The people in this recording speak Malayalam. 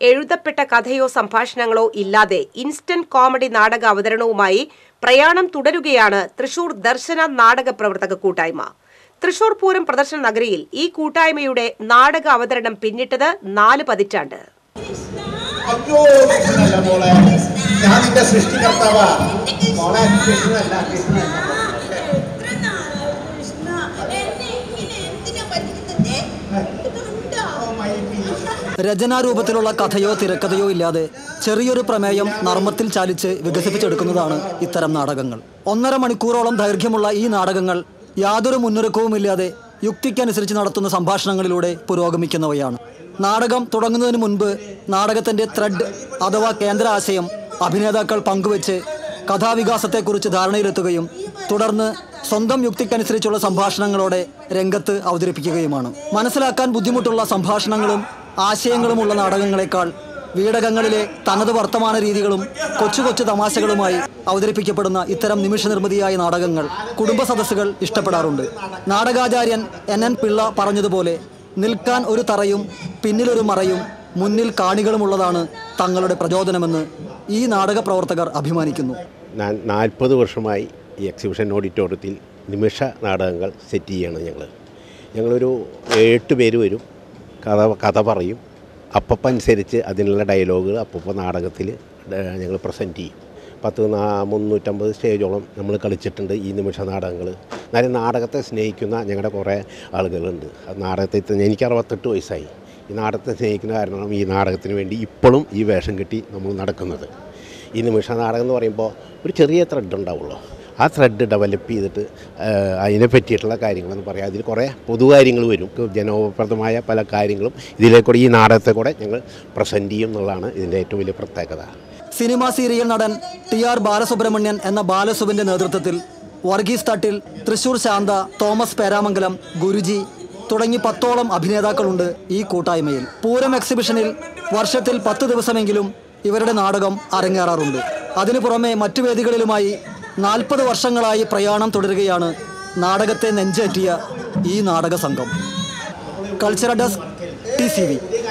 എഴുതപ്പെട്ട കഥയോ സംഭാഷണങ്ങളോ ഇല്ലാതെ ഇൻസ്റ്റന്റ് കോമഡി നാടക അവതരണവുമായി പ്രയാണം തുടരുകയാണ് തൃശൂർ ദർശന നാടക പ്രവർത്തക കൂട്ടായ്മ തൃശൂർ പൂരം പ്രദർശന നഗരിയിൽ ഈ കൂട്ടായ്മയുടെ നാടക അവതരണം പിന്നിട്ടത് നാല് പതിറ്റാണ്ട് അയ്യോ കൃഷ്ണനല്ല മോളെ ഞാൻ നിന്റെ സൃഷ്ടികർത്താവാ മോളെ കൃഷ്ണനല്ല കൃഷ്ണനല്ല ഓ മൈ പീസ് രചനാരൂപത്തിലുള്ള കഥയോ തിരക്കഥയോ ഇല്ലാതെ ചെറിയൊരു പ്രമേയം നർമ്മത്തിൽ ചാലിച്ച് വികസിപ്പിച്ചെടുക്കുന്നതാണ് ഇത്തരം നാടകങ്ങൾ ഒന്നര മണിക്കൂറോളം ദൈർഘ്യമുള്ള ഈ നാടകങ്ങൾ യാതൊരു മുന്നൊരുക്കവുമില്ലാതെ യുക്തിക്കനുസരിച്ച് നടത്തുന്ന സംഭാഷണങ്ങളിലൂടെ പുരോഗമിക്കുന്നവയാണ് നാടകം തുടങ്ങുന്നതിന് മുൻപ് നാടകത്തിന്റെ ത്രെഡ് അഥവാ കേന്ദ്ര ആശയം അഭിനേതാക്കൾ പങ്കുവച്ച് കഥാവികാസത്തെക്കുറിച്ച് ധാരണയിലെത്തുകയും തുടർന്ന് സ്വന്തം യുക്തിക്കനുസരിച്ചുള്ള സംഭാഷണങ്ങളോടെ രംഗത്ത് അവതരിപ്പിക്കുകയുമാണ് മനസ്സിലാക്കാൻ ബുദ്ധിമുട്ടുള്ള സംഭാഷണങ്ങളും ആശയങ്ങളുമുള്ള നാടകങ്ങളെക്കാൾ വീടകങ്ങളിലെ തനത് വർത്തമാന രീതികളും കൊച്ചു കൊച്ചു തമാശകളുമായി അവതരിപ്പിക്കപ്പെടുന്ന ഇത്തരം നിമിഷ നിർമ്മിതിയായ നാടകങ്ങൾ കുടുംബ സദസ്സുകൾ ഇഷ്ടപ്പെടാറുണ്ട് നാടകാചാര്യൻ എൻ എൻ പിള്ള പറഞ്ഞതുപോലെ നിൽക്കാൻ ഒരു തറയും പിന്നിലൊരു മറയും മുന്നിൽ കാണികളുമുള്ളതാണ് തങ്ങളുടെ പ്രചോദനമെന്ന് ഈ നാടക പ്രവർത്തകർ അഭിമാനിക്കുന്നു ഞാൻ നാൽപ്പത് വർഷമായി ഈ എക്സിബിഷൻ ഓഡിറ്റോറിയത്തിൽ നിമിഷ നാടകങ്ങൾ സെറ്റ് ചെയ്യാണ് ഞങ്ങൾ ഞങ്ങളൊരു എട്ട് പേര് വരും കഥ കഥ പറയും അപ്പപ്പം അനുസരിച്ച് അതിനുള്ള ഡയലോഗുകൾ അപ്പപ്പം നാടകത്തിൽ ഞങ്ങൾ പ്രസൻറ്റ് ചെയ്യും പത്ത് നാ മുന്നൂറ്റമ്പത് സ്റ്റേജോളം നമ്മൾ കളിച്ചിട്ടുണ്ട് ഈ നിമിഷ നാടകങ്ങൾ എന്നാലും നാടകത്തെ സ്നേഹിക്കുന്ന ഞങ്ങളുടെ കുറേ ആളുകളുണ്ട് അത് നാടകത്തെ എനിക്ക് അറുപത്തെട്ട് വയസ്സായി ഈ നാടകത്തെ സ്നേഹിക്കുന്ന കാരണം ഈ നാടകത്തിന് വേണ്ടി ഇപ്പോഴും ഈ വേഷം കെട്ടി നമ്മൾ നടക്കുന്നത് ഈ നിമിഷ നാടകം എന്ന് പറയുമ്പോൾ ഒരു ചെറിയ ത്രെഡ് ഉണ്ടാവുള്ളൂ ആ ത്രെഡ് ഡെവലപ്പ് ചെയ്തിട്ട് ആഹ്, അതിനെ പറ്റിയിട്ടുള്ള കാര്യങ്ങളെന്ന് പറയാം അതിൽ കുറേ പൊതുകാര്യങ്ങൾ വരും ജനോപരമായ പല കാര്യങ്ങളും ഇതിലേക്കൂടെ ഈ നാടകത്തെ കൂടെ ഞങ്ങൾ പ്രസൻറ്റ് ചെയ്യും എന്നുള്ളതാണ് ഇതിൻ്റെ ഏറ്റവും വലിയ പ്രത്യേകത സിനിമാ സീരിയൽ നടൻ ടി ആർ ബാലസുബ്രഹ്മണ്യൻ എന്ന ബാലസുവിന്റെ നേതൃത്വത്തിൽ വർഗീസ് തട്ടിൽ തൃശൂർ ശാന്ത തോമസ് പേരാമംഗലം ഗുരുജി തുടങ്ങി പത്തോളം അഭിനേതാക്കളുണ്ട് ഈ കൂട്ടായ്മയിൽ പൂരം എക്സിബിഷനിൽ വർഷത്തിൽ പത്ത് ദിവസമെങ്കിലും ഇവരുടെ നാടകം അരങ്ങേറാറുണ്ട് അതിനു പുറമെ മറ്റു വേദികളിലുമായി നാൽപ്പത് വർഷങ്ങളായി പ്രയാണം തുടരുകയാണ് നാടകത്തെ നെഞ്ചേറ്റിയ ഈ നാടക സംഘം cultural desk T C V